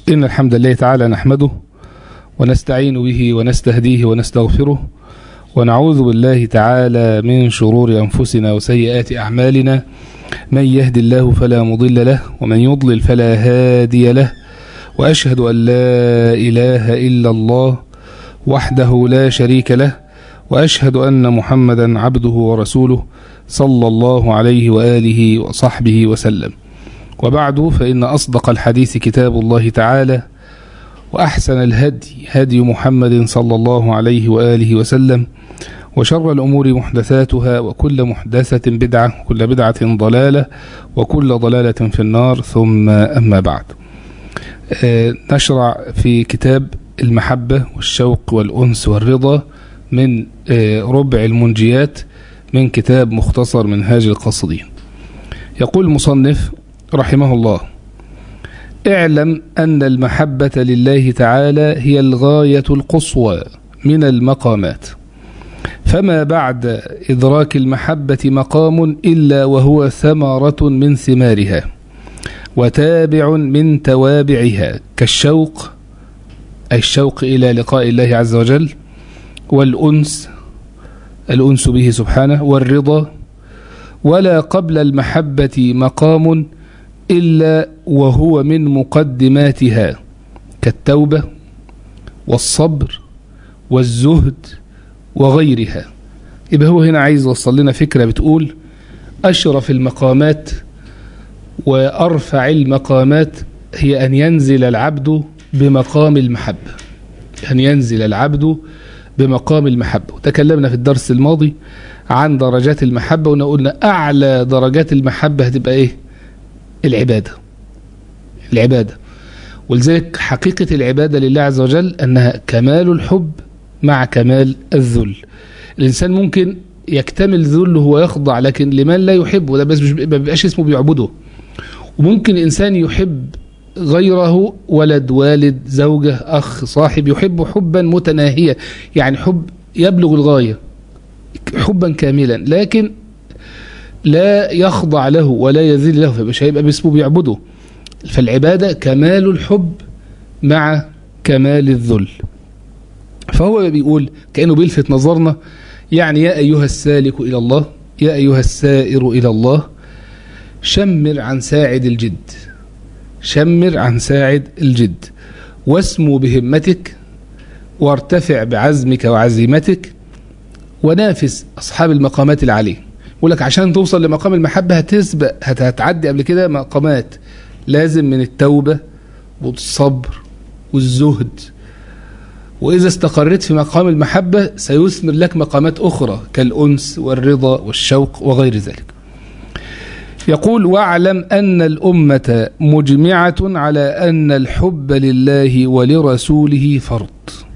إن الحمد لله تعالى نحمده ونستعين به ونستهديه ونستغفره ونعوذ بالله تعالى من شرور أنفسنا وسيئات أعمالنا من يهد الله فلا مضل له ومن يضلل فلا هادي له وأشهد أن لا إله إلا الله وحده لا شريك له وأشهد أن محمدا عبده ورسوله صلى الله عليه وآله وصحبه وسلم وبعد فإن أصدق الحديث كتاب الله تعالى وأحسن الهدي هدي محمد صلى الله عليه وآله وسلم وشر الأمور محدثاتها وكل محدثة بدعة وكل بدعة ضلالة وكل ضلالة في النار ثم أما بعد آه نشرع في كتاب المحبة والشوق والأنس والرضا من آه ربع المنجيات من كتاب مختصر منهاج القاصدين يقول المصنف رحمه الله اعلم أن المحبة لله تعالى هي الغاية القصوى من المقامات فما بعد إدراك المحبة مقام إلا وهو ثمرة من ثمارها وتابع من توابعها كالشوق أي الشوق إلى لقاء الله عز وجل والأنس الأنس به سبحانه والرضا ولا قبل المحبة مقام إلا وهو من مقدماتها كالتوبة والصبر والزهد وغيرها يبقى هو هنا عايز يوصل لنا فكرة بتقول أشرف المقامات وأرفع المقامات هي أن ينزل العبد بمقام المحبة أن ينزل العبد بمقام المحبة وتكلمنا في الدرس الماضي عن درجات المحبة وقلنا أعلى درجات المحبة هتبقى إيه العبادة العبادة ولذلك حقيقة العبادة لله عز وجل أنها كمال الحب مع كمال الذل الإنسان ممكن يكتمل ذله ويخضع لكن لمن لا يحبه ده بس ما بيبقاش اسمه بيعبده وممكن الإنسان يحب غيره ولد والد زوجة أخ صاحب يحب حبا متناهيا يعني حب يبلغ الغاية حبا كاملا لكن لا يخضع له ولا يذل له فمش هيبقى باسمه بيعبده فالعبادة كمال الحب مع كمال الذل فهو بيقول كأنه بيلفت نظرنا يعني يا أيها السالك إلى الله يا أيها السائر إلى الله شمر عن ساعد الجد شمر عن ساعد الجد واسمو بهمتك وارتفع بعزمك وعزيمتك ونافس أصحاب المقامات العالية يقول لك عشان توصل لمقام المحبة هتسبق هتعدي قبل كده مقامات لازم من التوبة والصبر والزهد وإذا استقريت في مقام المحبة سيثمر لك مقامات أخرى كالأنس والرضا والشوق وغير ذلك يقول واعلم أن الأمة مجمعة على أن الحب لله ولرسوله فرض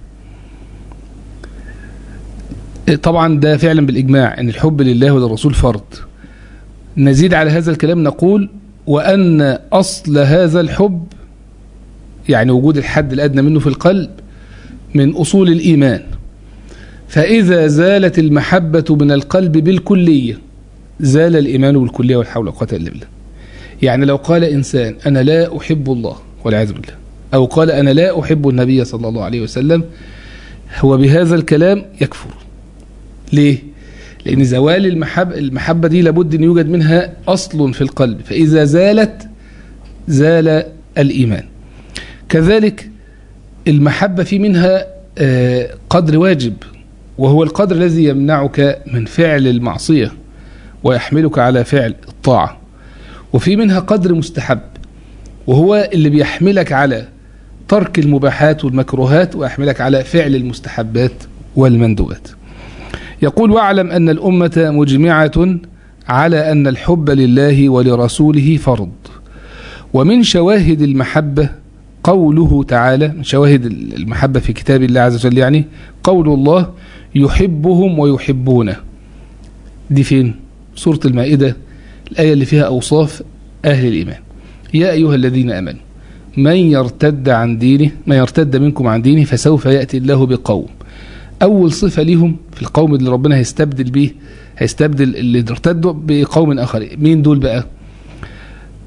طبعا ده فعلا بالإجماع أن الحب لله وللرسول فرض نزيد على هذا الكلام نقول وأن أصل هذا الحب يعني وجود الحد الأدنى منه في القلب من أصول الإيمان فإذا زالت المحبة من القلب بالكلية زال الإيمان بالكلية والحول ولا قوة إلا بالله يعني لو قال إنسان أنا لا أحب الله والعياذ بالله أو قال أنا لا أحب النبي صلى الله عليه وسلم هو بهذا الكلام يكفر ليه؟ لأن زوال المحبة, المحبة دي لابد أن يوجد منها أصل في القلب فإذا زالت زال الإيمان كذلك المحبة في منها قدر واجب وهو القدر الذي يمنعك من فعل المعصية ويحملك على فعل الطاعة وفي منها قدر مستحب وهو اللي بيحملك على ترك المباحات والمكروهات ويحملك على فعل المستحبات والمندوبات يقول واعلم أن الأمة مجمعة على أن الحب لله ولرسوله فرض ومن شواهد المحبة قوله تعالى من شواهد المحبة في كتاب الله عز وجل يعني قول الله يحبهم ويحبونه دي فين سورة المائدة الآية اللي فيها أوصاف أهل الإيمان يا أيها الذين أمنوا من يرتد عن دينه من يرتد منكم عن دينه فسوف يأتي الله بقوم أول صفة ليهم في القوم اللي ربنا هيستبدل به هيستبدل اللي ارتدوا بقوم آخر مين دول بقى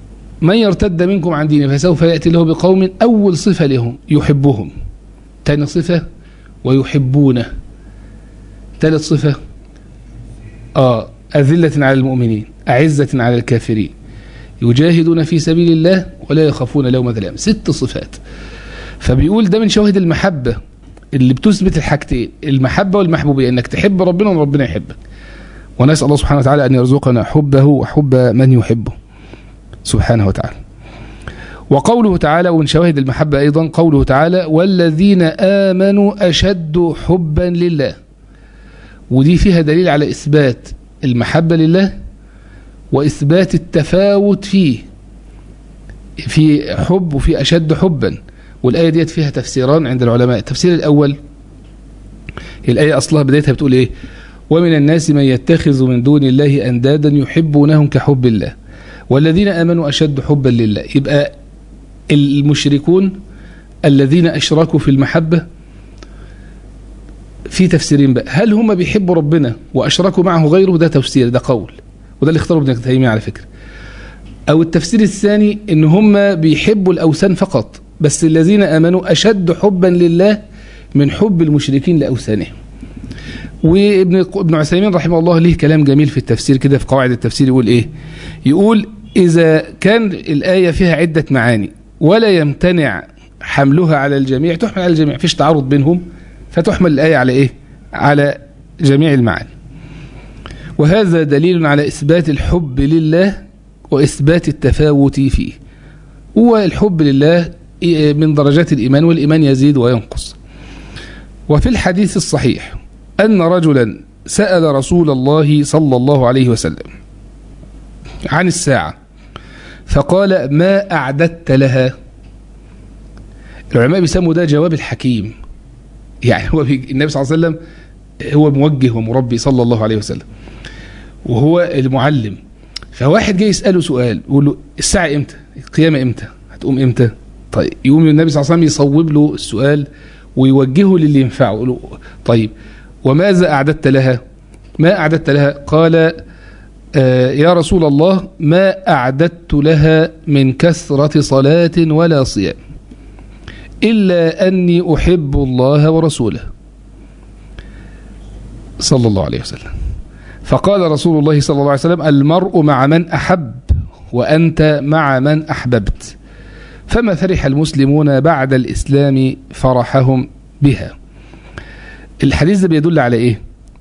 من يرتد منكم عن دينه فسوف يأتي له بقوم أول صفة لهم يحبهم ثاني صفة ويحبونه ثالث صفة آه أذلة على المؤمنين أعزة على الكافرين يجاهدون في سبيل الله ولا يخافون لومة لائم ست صفات فبيقول ده من شواهد المحبة اللي بتثبت الحاجتين المحبة والمحبوبية انك تحب ربنا وربنا يحبك ونسأل الله سبحانه وتعالى أن يرزقنا حبه وحب من يحبه سبحانه وتعالى وقوله تعالى ومن شواهد المحبة أيضا قوله تعالى والذين آمنوا أشد حبا لله ودي فيها دليل على إثبات المحبة لله وإثبات التفاوت فيه في حب وفي أشد حبا والآية ديت فيها تفسيران عند العلماء التفسير الأول الآية أصلها بدايتها بتقول إيه ومن الناس من يتخذ من دون الله أندادا يحبونهم كحب الله والذين آمنوا أشد حبا لله يبقى المشركون الذين أشركوا في المحبة في تفسيرين بقى هل هم بيحبوا ربنا وأشركوا معه غيره ده تفسير ده قول وده اللي اختاره ابن تيمية على فكرة أو التفسير الثاني إن هم بيحبوا الأوثان فقط بس الذين آمنوا أشد حبا لله من حب المشركين لأوثانهم وابن ابن عثيمين رحمه الله ليه كلام جميل في التفسير كده في قواعد التفسير يقول ايه يقول اذا كان الايه فيها عده معاني ولا يمتنع حملها على الجميع تحمل على الجميع فيش تعارض بينهم فتحمل الايه على ايه على جميع المعاني وهذا دليل على اثبات الحب لله واثبات التفاوت فيه هو الحب لله من درجات الايمان والايمان يزيد وينقص وفي الحديث الصحيح أن رجلا سأل رسول الله صلى الله عليه وسلم عن الساعة فقال ما أعددت لها العلماء بيسموا ده جواب الحكيم يعني هو النبي صلى الله عليه وسلم هو موجه ومربي صلى الله عليه وسلم وهو المعلم فواحد جاي يسأله سؤال يقول له الساعة امتى القيامة امتى هتقوم امتى طيب يقوم النبي صلى الله عليه وسلم يصوب له السؤال ويوجهه للي ينفعه يقول له طيب وماذا أعددت لها ما أعددت لها قال آه يا رسول الله ما أعددت لها من كثرة صلاة ولا صيام إلا أني أحب الله ورسوله صلى الله عليه وسلم فقال رسول الله صلى الله عليه وسلم المرء مع من أحب وأنت مع من أحببت فما فرح المسلمون بعد الإسلام فرحهم بها الحديث ده بيدل على ايه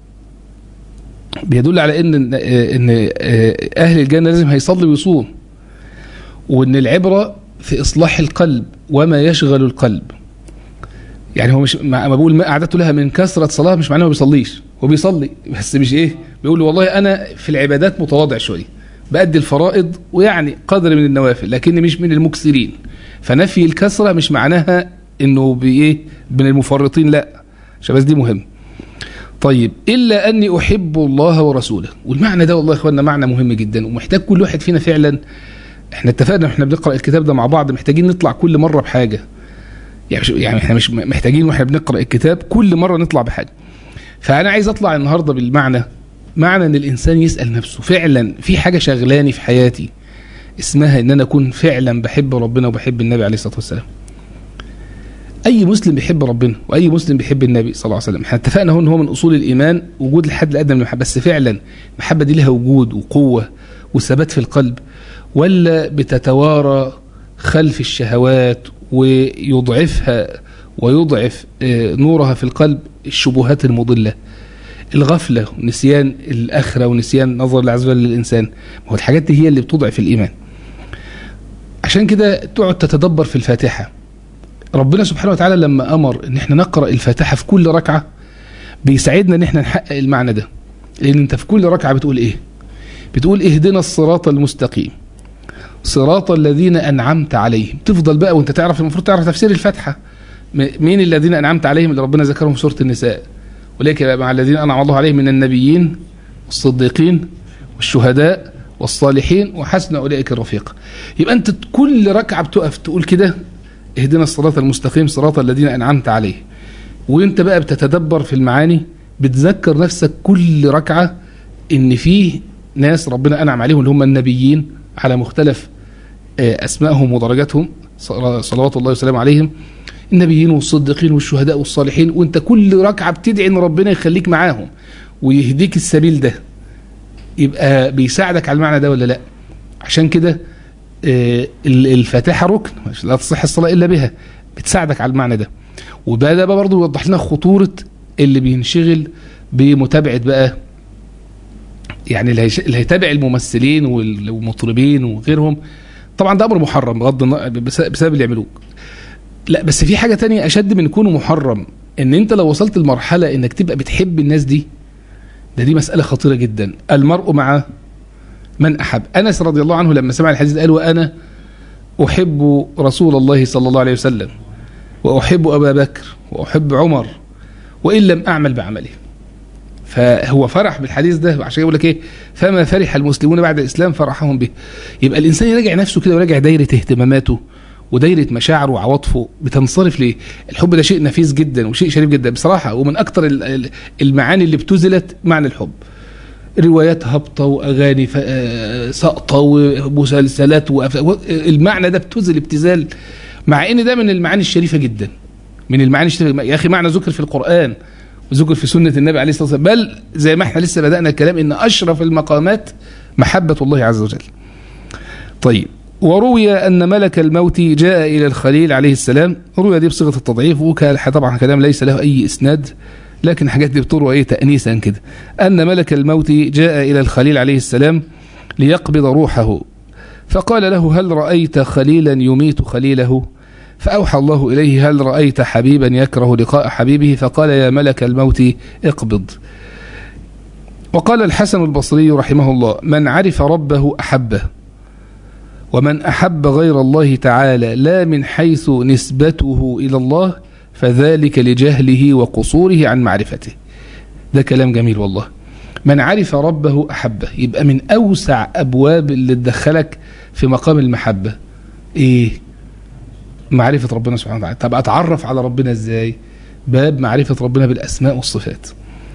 بيدل على ان ان اهل الجنه لازم هيصلي ويصوم وان العبره في اصلاح القلب وما يشغل القلب يعني هو مش ما بقول ما اعددت لها من كثره صلاه مش معناه ما بيصليش هو بيصلي بس مش ايه بيقول والله انا في العبادات متواضع شويه بأدي الفرائض ويعني قدر من النوافل لكني مش من المكثرين فنفي الكثره مش معناها انه بايه من المفرطين لا عشان بس دي مهم طيب إلا أني أحب الله ورسوله والمعنى ده والله يا إخواننا معنى مهم جدا ومحتاج كل واحد فينا فعلا احنا اتفقنا احنا بنقرأ الكتاب ده مع بعض محتاجين نطلع كل مرة بحاجة يعني يعني احنا مش محتاجين واحنا بنقرأ الكتاب كل مرة نطلع بحاجة فأنا عايز أطلع النهاردة بالمعنى معنى أن الإنسان يسأل نفسه فعلا في حاجة شغلاني في حياتي اسمها أن أنا أكون فعلا بحب ربنا وبحب النبي عليه الصلاة والسلام اي مسلم بيحب ربنا واي مسلم بيحب النبي صلى الله عليه وسلم احنا اتفقنا هو ان هو من اصول الايمان وجود الحد الادنى من المحبه بس فعلا المحبه دي لها وجود وقوه وثبات في القلب ولا بتتوارى خلف الشهوات ويضعفها ويضعف نورها في القلب الشبهات المضله الغفله ونسيان الاخره ونسيان نظر الله عز وجل للانسان ما هو الحاجات دي هي اللي بتضعف الايمان عشان كده تقعد تتدبر في الفاتحه ربنا سبحانه وتعالى لما امر ان احنا نقرا الفاتحه في كل ركعه بيساعدنا ان احنا نحقق المعنى ده لان انت في كل ركعه بتقول ايه بتقول اهدنا الصراط المستقيم صراط الذين انعمت عليهم تفضل بقى وانت تعرف المفروض تعرف تفسير الفاتحه مين الذين انعمت عليهم اللي ربنا ذكرهم في سوره النساء وليك بقى مع الذين انعم الله عليهم من النبيين والصديقين والشهداء والصالحين وحسن اولئك الرفيق يبقى انت كل ركعه بتقف تقول كده اهدنا الصراط المستقيم صراط الذين انعمت عليه وانت بقى بتتدبر في المعاني بتذكر نفسك كل ركعه ان فيه ناس ربنا انعم عليهم اللي هم النبيين على مختلف أسمائهم ودرجاتهم صلوات الله وسلامه عليهم النبيين والصديقين والشهداء والصالحين وانت كل ركعة بتدعي ان ربنا يخليك معاهم ويهديك السبيل ده يبقى بيساعدك على المعنى ده ولا لا عشان كده الفاتحة ركن لا تصح الصلاة إلا بها بتساعدك على المعنى ده وده ده برضه يوضح لنا خطورة اللي بينشغل بمتابعة بقى يعني اللي هيتابع الممثلين والمطربين وغيرهم طبعا ده امر محرم بغض بسبب اللي يعملوه لا بس في حاجه تانية اشد من كونه محرم ان انت لو وصلت لمرحله انك تبقى بتحب الناس دي ده دي مساله خطيره جدا المرء مع من احب انس رضي الله عنه لما سمع الحديث قال وانا احب رسول الله صلى الله عليه وسلم واحب ابا بكر واحب عمر وان لم اعمل بعمله فهو فرح بالحديث ده عشان يقول لك ايه فما فرح المسلمون بعد الاسلام فرحهم به يبقى الانسان يراجع نفسه كده ويراجع دايره اهتماماته ودايره مشاعره وعواطفه بتنصرف ليه الحب ده شيء نفيس جدا وشيء شريف جدا بصراحه ومن اكتر المعاني اللي ابتذلت معنى الحب روايات هابطه واغاني ساقطه ومسلسلات المعنى ده ابتذل ابتذال مع ان ده من المعاني الشريفه جدا من المعاني الشريفة يا اخي معنى ذكر في القران وذكر في سنة النبي عليه الصلاة والسلام بل زي ما احنا لسه بدأنا الكلام ان أشرف المقامات محبة الله عز وجل طيب وروي أن ملك الموت جاء إلى الخليل عليه السلام روي دي بصيغة التضعيف طبعا كلام ليس له أي إسناد لكن حاجات دي بتروى ايه تأنيسا كده أن ملك الموت جاء إلى الخليل عليه السلام ليقبض روحه فقال له هل رأيت خليلا يميت خليله فأوحى الله إليه هل رأيت حبيبا يكره لقاء حبيبه فقال يا ملك الموت اقبض وقال الحسن البصري رحمه الله من عرف ربه أحبه ومن أحب غير الله تعالى لا من حيث نسبته إلى الله فذلك لجهله وقصوره عن معرفته ده كلام جميل والله من عرف ربه أحبه يبقى من أوسع أبواب اللي تدخلك في مقام المحبة إيه معرفة ربنا سبحانه وتعالى طب أتعرف على ربنا إزاي باب معرفة ربنا بالأسماء والصفات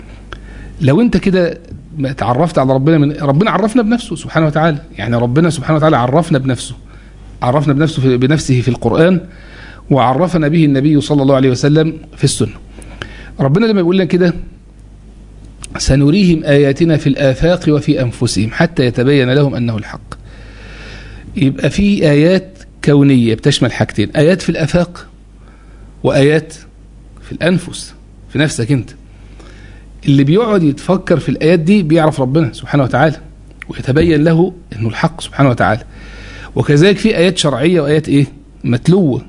لو أنت كده تعرفت على ربنا من ربنا عرفنا بنفسه سبحانه وتعالى يعني ربنا سبحانه وتعالى عرفنا بنفسه عرفنا بنفسه في بنفسه في القرآن وعرفنا به النبي صلى الله عليه وسلم في السنة ربنا لما يقول لنا كده سنريهم آياتنا في الآفاق وفي أنفسهم حتى يتبين لهم أنه الحق يبقى في آيات كونية بتشمل حاجتين آيات في الآفاق وآيات في الأنفس في نفسك أنت اللي بيقعد يتفكر في الآيات دي بيعرف ربنا سبحانه وتعالى ويتبين له أنه الحق سبحانه وتعالى وكذلك في آيات شرعية وآيات إيه متلوة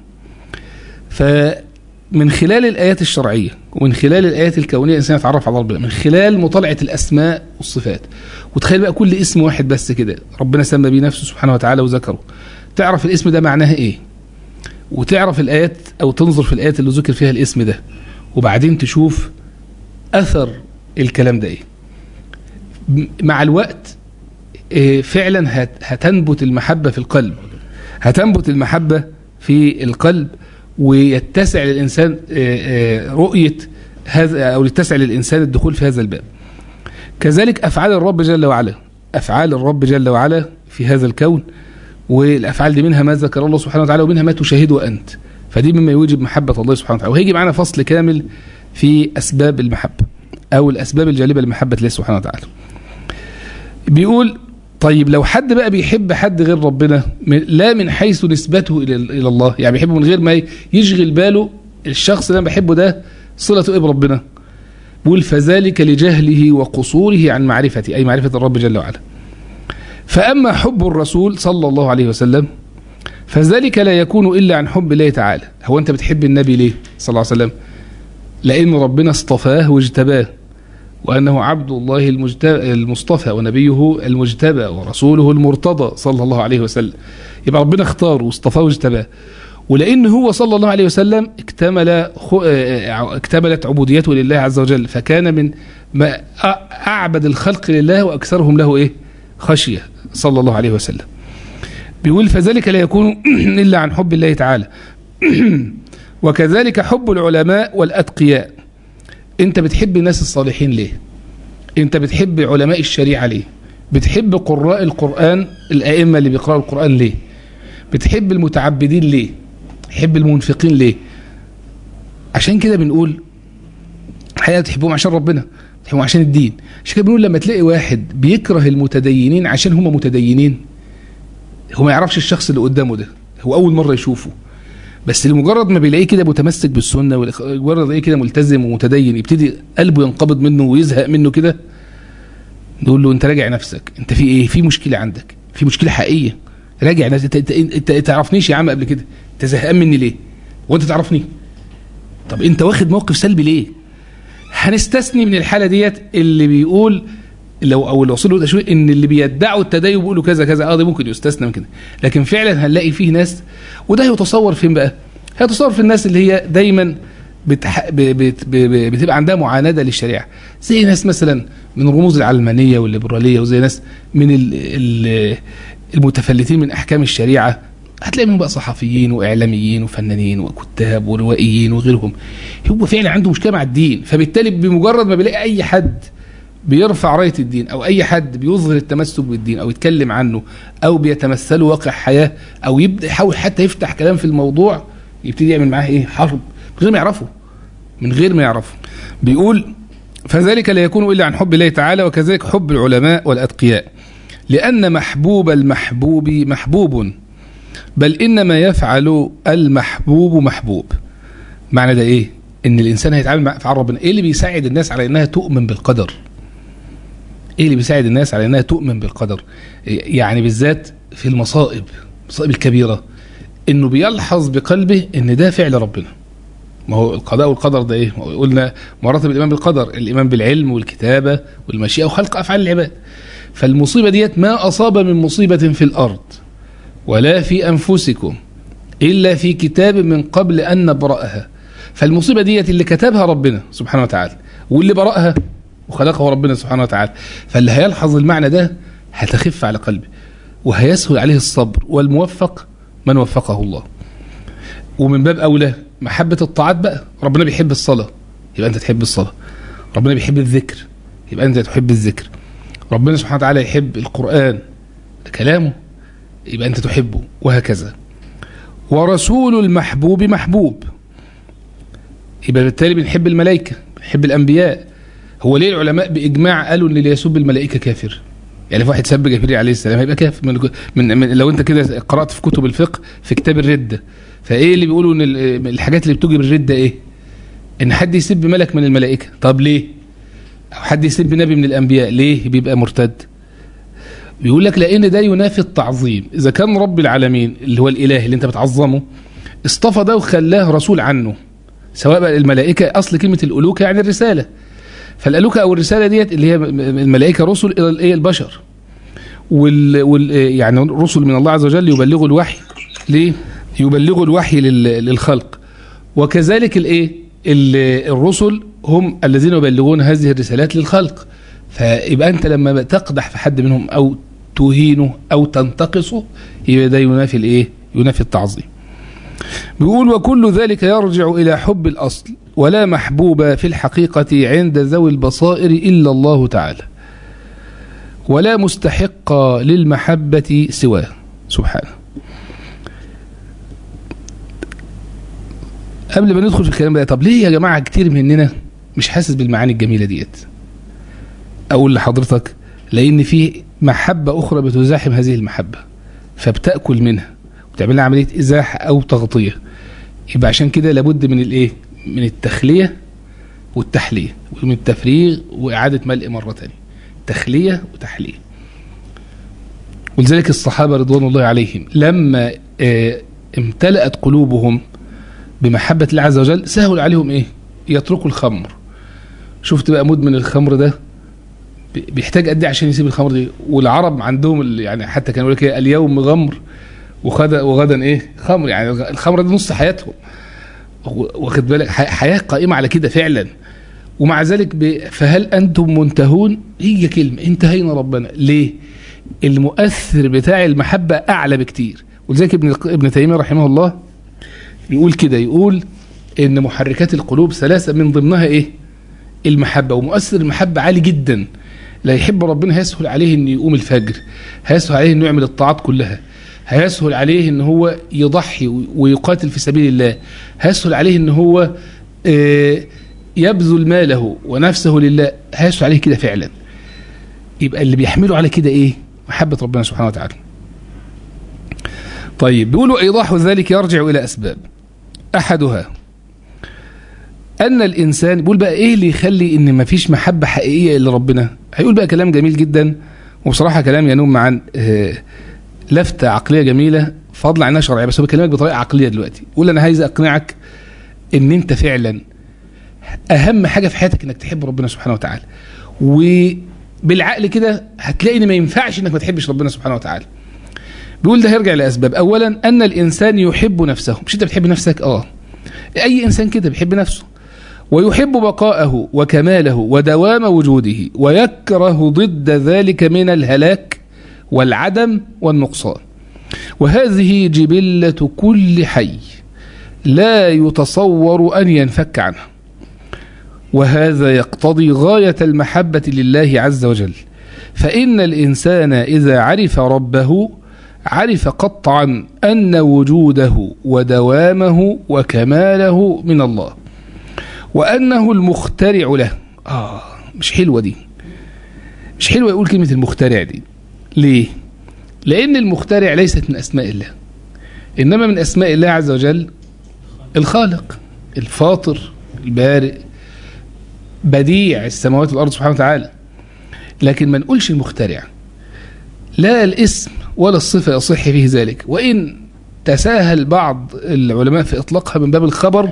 فمن خلال الآيات الشرعية ومن خلال الآيات الكونية الإنسان يتعرف على ربنا من خلال مطالعة الأسماء والصفات وتخيل بقى كل اسم واحد بس كده ربنا سمى بيه نفسه سبحانه وتعالى وذكره تعرف الاسم ده معناه إيه وتعرف الآيات أو تنظر في الآيات اللي ذكر فيها الاسم ده وبعدين تشوف أثر الكلام ده إيه مع الوقت فعلا هتنبت المحبة في القلب هتنبت المحبة في القلب ويتسع للإنسان رؤية هذا أو يتسع للإنسان الدخول في هذا الباب كذلك أفعال الرب جل وعلا أفعال الرب جل وعلا في هذا الكون والأفعال دي منها ما ذكر الله سبحانه وتعالى ومنها ما تشاهده أنت فدي مما يوجب محبة الله سبحانه وتعالى وهيجي معنا فصل كامل في أسباب المحبة أو الأسباب الجالبة لمحبة الله سبحانه وتعالى بيقول طيب لو حد بقى بيحب حد غير ربنا لا من حيث نسبته إلى إلى الله يعني بيحبه من غير ما يشغل باله الشخص اللي أنا بحبه ده صلته إيه بربنا بيقول فذلك لجهله وقصوره عن معرفته أي معرفة الرب جل وعلا فأما حب الرسول صلى الله عليه وسلم فذلك لا يكون إلا عن حب الله تعالى هو أنت بتحب النبي ليه صلى الله عليه وسلم لأن ربنا اصطفاه واجتباه وأنه عبد الله المصطفى ونبيه المجتبى ورسوله المرتضى صلى الله عليه وسلم يبقى ربنا اختاره واصطفاه واجتباه ولأن هو صلى الله عليه وسلم اكتمل اكتملت عبوديته لله عز وجل فكان من ما أعبد الخلق لله وأكثرهم له إيه خشية صلى الله عليه وسلم بيقول فذلك لا يكون إلا عن حب الله تعالى وكذلك حب العلماء والأتقياء انت بتحب الناس الصالحين ليه انت بتحب علماء الشريعة ليه بتحب قراء القرآن الأئمة اللي بيقرأوا القرآن ليه بتحب المتعبدين ليه تحب المنفقين ليه عشان كده بنقول الحقيقه تحبهم عشان ربنا تحبهم عشان الدين عشان كده بنقول لما تلاقي واحد بيكره المتدينين عشان هم متدينين هو ما يعرفش الشخص اللي قدامه ده هو اول مره يشوفه بس لمجرد ما بيلاقيه كده متمسك بالسنه مجرد ما يلاقيه كده ملتزم ومتدين يبتدي قلبه ينقبض منه ويزهق منه كده نقول له انت راجع نفسك انت في ايه في مشكله عندك في مشكله حقيقيه راجع نفسك انت انت, انت, انت تعرفنيش يا عم قبل كده انت زهقان مني ليه وانت تعرفني طب انت واخد موقف سلبي ليه هنستثني من الحاله ديت اللي بيقول لو او الوصول له تشويه ان اللي بيدعوا التدين بيقولوا كذا كذا اه ده ممكن يستثنى من كده لكن فعلا هنلاقي فيه ناس وده يتصور فين بقى هيتصور في الناس اللي هي دايما بتح... ب... بت... ب... ب... بتبقى عندها معانده للشريعه زي ناس مثلا من رموز العلمانيه والليبراليه وزي ناس من ال... ال... المتفلتين من احكام الشريعه هتلاقي منهم بقى صحفيين واعلاميين وفنانين وكتاب وروائيين وغيرهم هو فعلا عنده مشكله مع الدين فبالتالي بمجرد ما بيلاقي اي حد بيرفع رايه الدين او اي حد بيظهر التمسك بالدين او يتكلم عنه او بيتمثله واقع حياه او يبدا يحاول حتى يفتح كلام في الموضوع يبتدي يعمل معاه ايه حرب من غير ما يعرفه من غير ما يعرفه بيقول فذلك لا يكون الا عن حب الله تعالى وكذلك حب العلماء والاتقياء لان محبوب المحبوب محبوب بل انما يفعل المحبوب محبوب معنى ده ايه ان الانسان هيتعامل مع افعال ربنا ايه اللي بيساعد الناس على انها تؤمن بالقدر ايه اللي بيساعد الناس على انها تؤمن بالقدر يعني بالذات في المصائب المصائب الكبيره انه بيلحظ بقلبه ان ده فعل ربنا ما هو القضاء والقدر ده ايه قلنا مراتب الايمان بالقدر الايمان بالعلم والكتابه والمشيئه وخلق افعال العباد فالمصيبه ديت ما اصاب من مصيبه في الارض ولا في انفسكم الا في كتاب من قبل ان نبراها فالمصيبه ديت اللي كتبها ربنا سبحانه وتعالى واللي برأها وخلقه ربنا سبحانه وتعالى فاللي هيلحظ المعنى ده هتخف على قلبه وهيسهل عليه الصبر والموفق من وفقه الله ومن باب أولى محبة الطاعات بقى ربنا بيحب الصلاة يبقى أنت تحب الصلاة ربنا بيحب الذكر يبقى أنت تحب الذكر ربنا سبحانه وتعالى يحب القرآن كلامه يبقى أنت تحبه وهكذا ورسول المحبوب محبوب يبقى بالتالي بنحب الملائكة بنحب الأنبياء هو ليه العلماء بإجماع قالوا إن اللي يسب الملائكة كافر يعني في واحد سب جبريل عليه السلام هيبقى كافر من, من, من لو انت كده قرات في كتب الفقه في كتاب الرده فايه اللي بيقولوا ان الحاجات اللي بتوجب الرده ايه ان حد يسب ملك من الملائكه طب ليه او حد يسب نبي من الانبياء ليه بيبقى مرتد بيقول لك لان ده ينافي التعظيم اذا كان رب العالمين اللي هو الاله اللي انت بتعظمه اصطفى ده وخلاه رسول عنه سواء بقى الملائكه اصل كلمه الالوكه يعني الرساله فالالوكه او الرساله ديت اللي هي الملائكه رسل الى الايه البشر وال, وال يعني رسل من الله عز وجل يبلغوا الوحي ليه يبلغوا الوحي للخلق وكذلك الايه الرسل هم الذين يبلغون هذه الرسالات للخلق فيبقى انت لما تقدح في حد منهم او تهينه او تنتقصه يبقى ده ينافي الايه ينافي التعظيم بيقول وكل ذلك يرجع إلى حب الأصل ولا محبوب في الحقيقة عند ذوي البصائر إلا الله تعالى ولا مستحق للمحبة سواه سبحانه قبل ما ندخل في الكلام ده طب ليه يا جماعة كتير مننا مش حاسس بالمعاني الجميلة ديت أقول لحضرتك لأن في محبة أخرى بتزاحم هذه المحبة فبتأكل منها وتعمل لها عملية إزاحة أو تغطية يبقى عشان كده لابد من الإيه من التخلية والتحلية ومن التفريغ وإعادة ملء مرة تانية تخلية وتحلية ولذلك الصحابة رضوان الله عليهم لما اه امتلأت قلوبهم بمحبة الله عز وجل سهل عليهم ايه يتركوا الخمر شفت بقى مدمن الخمر ده بيحتاج قد ايه عشان يسيب الخمر دي والعرب عندهم يعني حتى كانوا يقول لك اليوم غمر وغدا وغدا ايه خمر يعني الخمر دي نص حياتهم واخد بالك حياه قائمه على كده فعلا ومع ذلك فهل انتم منتهون هي كلمه انتهينا ربنا ليه المؤثر بتاع المحبه اعلى بكتير ولذلك ابن ابن تيميه رحمه الله يقول كده يقول ان محركات القلوب ثلاثه من ضمنها ايه المحبه ومؤثر المحبه عالي جدا لا يحب ربنا هيسهل عليه انه يقوم الفجر هيسهل عليه انه يعمل الطاعات كلها هيسهل عليه ان هو يضحي ويقاتل في سبيل الله هيسهل عليه ان هو آه، يبذل ماله ونفسه لله هيسهل عليه كده فعلا يبقى اللي بيحمله على كده ايه محبة ربنا سبحانه وتعالى طيب بيقولوا ايضاح ذلك يرجع الى اسباب احدها ان الانسان بيقول بقى ايه اللي يخلي ان مفيش محبة حقيقية الا ربنا هيقول بقى كلام جميل جدا وبصراحة كلام ينوم عن آه، لفتة عقلية جميلة فضلا عنها شرعية بس هو بيكلمك بطريقة عقلية دلوقتي يقول انا عايز اقنعك ان انت فعلا اهم حاجة في حياتك انك تحب ربنا سبحانه وتعالى وبالعقل كده هتلاقي ان ما ينفعش انك ما تحبش ربنا سبحانه وتعالى بيقول ده هيرجع لاسباب اولا ان الانسان يحب نفسه مش انت بتحب نفسك اه اي انسان كده بيحب نفسه ويحب بقاءه وكماله ودوام وجوده ويكره ضد ذلك من الهلاك والعدم والنقصان وهذه جبلة كل حي لا يتصور أن ينفك عنها وهذا يقتضي غاية المحبة لله عز وجل فإن الإنسان إذا عرف ربه عرف قطعا أن وجوده ودوامه وكماله من الله وأنه المخترع له آه مش حلوة دي مش حلوة يقول كلمة المخترع دي ليه لأن المخترع ليست من أسماء الله إنما من أسماء الله عز وجل الخالق الفاطر البارئ بديع السماوات والأرض سبحانه وتعالى لكن ما نقولش المخترع لا الاسم ولا الصفة يصح فيه ذلك وإن تساهل بعض العلماء في إطلاقها من باب الخبر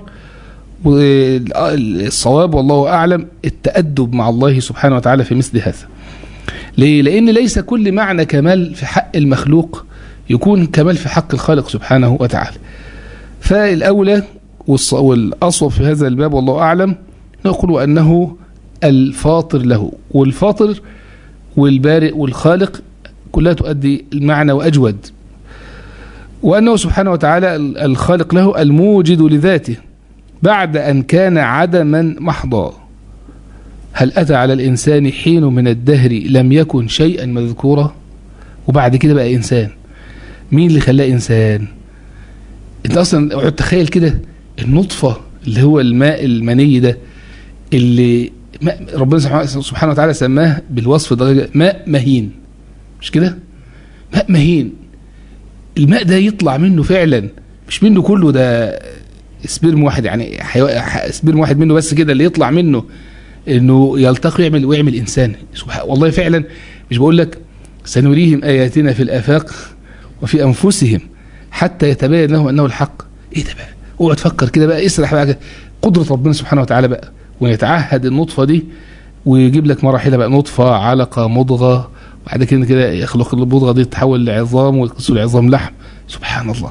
والصواب والله أعلم التأدب مع الله سبحانه وتعالى في مثل هذا ليه؟ لأن ليس كل معنى كمال في حق المخلوق يكون كمال في حق الخالق سبحانه وتعالى فالأولى والأصوب في هذا الباب والله أعلم نقول أنه الفاطر له والفاطر والبارئ والخالق كلها تؤدي المعنى وأجود وأنه سبحانه وتعالى الخالق له الموجد لذاته بعد أن كان عدما محضا هل أتى على الإنسان حين من الدهر لم يكن شيئا مذكورا وبعد كده بقى إنسان مين اللي خلاه إنسان انت أصلا تخيل كده النطفة اللي هو الماء المني ده اللي ربنا سبحانه وتعالى سماه بالوصف ده ماء مهين مش كده ماء مهين الماء ده يطلع منه فعلا مش منه كله ده سبيرم واحد يعني سبيرم واحد منه بس كده اللي يطلع منه انه يلتقي ويعمل ويعمل انسان سبحان والله فعلا مش بقول لك سنريهم اياتنا في الافاق وفي انفسهم حتى يتبين لهم انه الحق ايه ده بقى اوعى تفكر كده بقى اسرح بقى قدره ربنا سبحانه وتعالى بقى ويتعهد النطفه دي ويجيب لك مراحلها بقى نطفه علقه مضغه وبعد كده كده يخلق المضغه دي تتحول لعظام ويكسر العظام لحم سبحان الله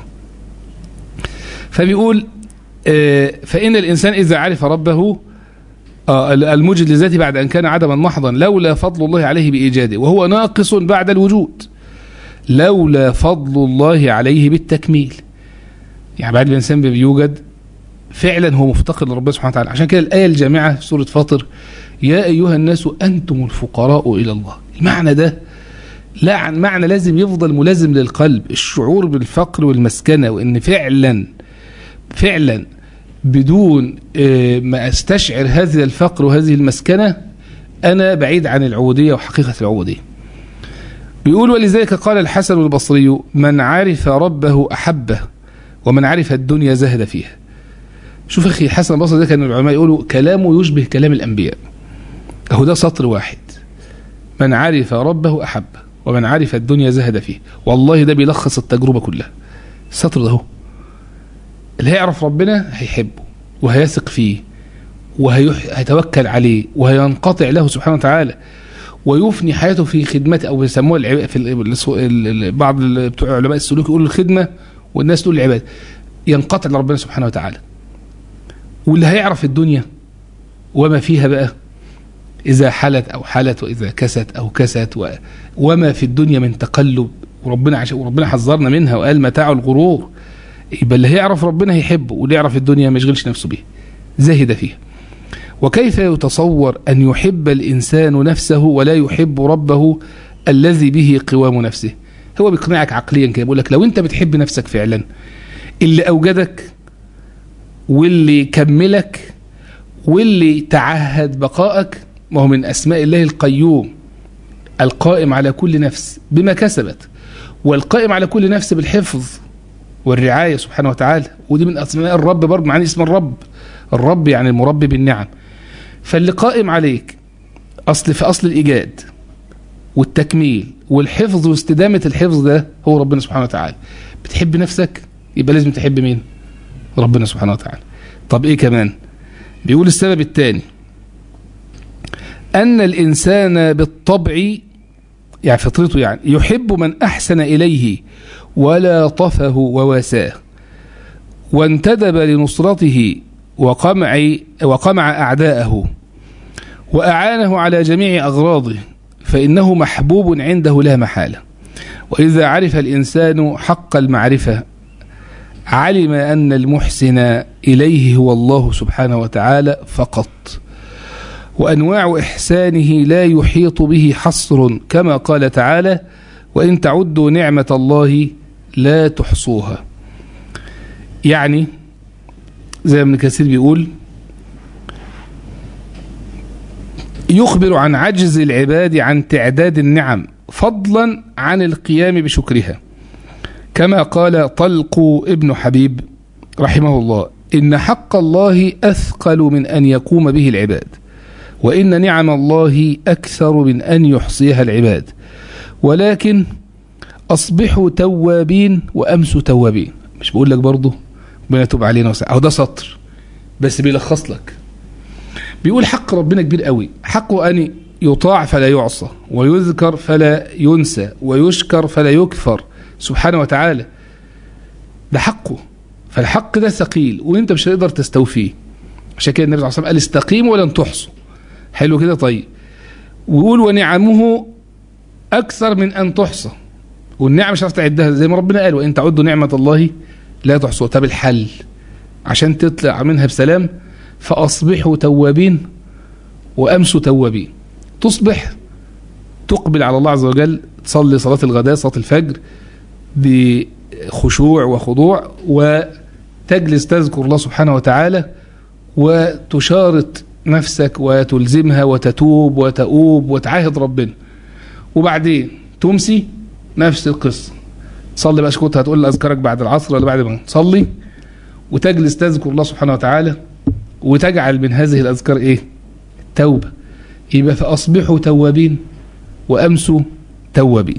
فبيقول فإن الإنسان إذا عرف ربه الموجد لذاته بعد أن كان عدما محضا لولا فضل الله عليه بإيجاده وهو ناقص بعد الوجود لولا فضل الله عليه بالتكميل يعني بعد الإنسان بيوجد فعلا هو مفتقر لربنا سبحانه وتعالى عشان كده الآية الجامعة في سورة فاطر يا أيها الناس أنتم الفقراء إلى الله المعنى ده لا عن معنى لازم يفضل ملازم للقلب الشعور بالفقر والمسكنة وإن فعلا فعلا بدون ما استشعر هذا الفقر وهذه المسكنة أنا بعيد عن العبودية وحقيقة العبودية بيقول ولذلك قال الحسن البصري من عرف ربه أحبه ومن عرف الدنيا زهد فيها شوف أخي الحسن البصري ده كان العلماء يقولوا كلامه يشبه كلام الأنبياء أهو ده سطر واحد من عرف ربه أحبه ومن عرف الدنيا زهد فيه والله ده بيلخص التجربة كلها السطر ده هو اللي هيعرف ربنا هيحبه وهيثق فيه وهيتوكل عليه وهينقطع له سبحانه وتعالى ويفني حياته في خدمته او بيسموها العباده في بعض بتوع علماء السلوك يقولوا الخدمه والناس تقول العباده ينقطع لربنا سبحانه وتعالى واللي هيعرف الدنيا وما فيها بقى اذا حلت او حلت واذا كست او كست وما في الدنيا من تقلب وربنا عشان وربنا حذرنا منها وقال متاع الغرور يبقى اللي هيعرف ربنا هيحبه واللي يعرف الدنيا ما يشغلش نفسه بيه زاهد فيها وكيف يتصور أن يحب الإنسان نفسه ولا يحب ربه الذي به قوام نفسه هو بيقنعك عقليا كده بيقول لك لو انت بتحب نفسك فعلا اللي اوجدك واللي كملك واللي تعهد بقائك ما هو من اسماء الله القيوم القائم على كل نفس بما كسبت والقائم على كل نفس بالحفظ والرعاية سبحانه وتعالى ودي من أسماء الرب برضه معنى اسم الرب الرب يعني المربي بالنعم فاللي قائم عليك أصل في أصل الإيجاد والتكميل والحفظ واستدامة الحفظ ده هو ربنا سبحانه وتعالى بتحب نفسك يبقى لازم تحب مين ربنا سبحانه وتعالى طب إيه كمان بيقول السبب الثاني أن الإنسان بالطبع يعني فطرته يعني يحب من أحسن إليه ولا طفه وواساه وانتدب لنصرته وقمع, وقمع أعداءه وأعانه على جميع أغراضه فإنه محبوب عنده لا محالة وإذا عرف الإنسان حق المعرفة علم أن المحسن إليه هو الله سبحانه وتعالى فقط وأنواع إحسانه لا يحيط به حصر كما قال تعالى وإن تعدوا نعمة الله لا تحصوها يعني زي ابن كثير بيقول يخبر عن عجز العباد عن تعداد النعم فضلا عن القيام بشكرها كما قال طلق ابن حبيب رحمه الله إن حق الله أثقل من أن يقوم به العباد وإن نعم الله أكثر من أن يحصيها العباد ولكن أصبحوا توابين وأمسوا توابين مش بقول لك برضه ربنا يتوب علينا وسع أو ده سطر بس بيلخص لك بيقول حق ربنا كبير قوي حقه أن يطاع فلا يعصى ويذكر فلا ينسى ويشكر فلا يكفر سبحانه وتعالى ده حقه فالحق ده ثقيل وانت مش هتقدر تستوفيه عشان كده النبي صلى الله عليه وسلم قال استقيموا ولن تحصوا حلو كده طيب ويقول ونعمه أكثر من أن تحصى والنعم مش هتعرف تعدها زي ما ربنا قال وإن تعدوا نعمة الله لا تحصوها طب الحل عشان تطلع منها بسلام فأصبحوا توابين وأمسوا توابين تصبح تقبل على الله عز وجل تصلي صلاة الغداء صلاة الفجر بخشوع وخضوع وتجلس تذكر الله سبحانه وتعالى وتشارط نفسك وتلزمها وتتوب وتؤوب وتعاهد ربنا وبعدين تمسي نفس القصة تصلي بقى كنت هتقول أذكرك بعد العصر ولا بعد ما تصلي وتجلس تذكر الله سبحانه وتعالى وتجعل من هذه الأذكار إيه توبة يبقى فأصبحوا توابين وأمسوا توابين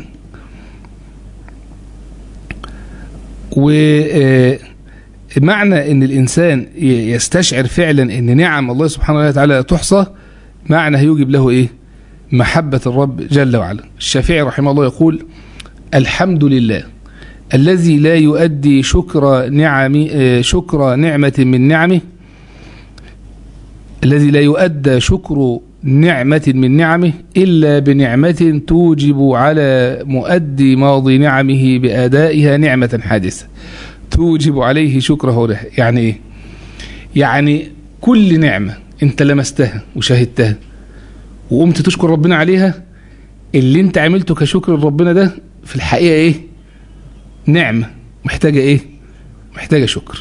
ومعنى ان الانسان يستشعر فعلا ان نعم الله سبحانه وتعالى تحصى معنى هيوجب له ايه محبة الرب جل وعلا الشافعي رحمه الله يقول الحمد لله الذي لا يؤدي شكر نعم شكر نعمة من نعمه الذي لا يؤدى شكر نعمة من نعمه إلا بنعمة توجب على مؤدي ماضي نعمه بأدائها نعمة حادثة توجب عليه شكره له يعني إيه يعني كل نعمة أنت لمستها وشاهدتها وقمت تشكر ربنا عليها اللي أنت عملته كشكر ربنا ده في الحقيقة إيه نعمة محتاجة إيه محتاجة شكر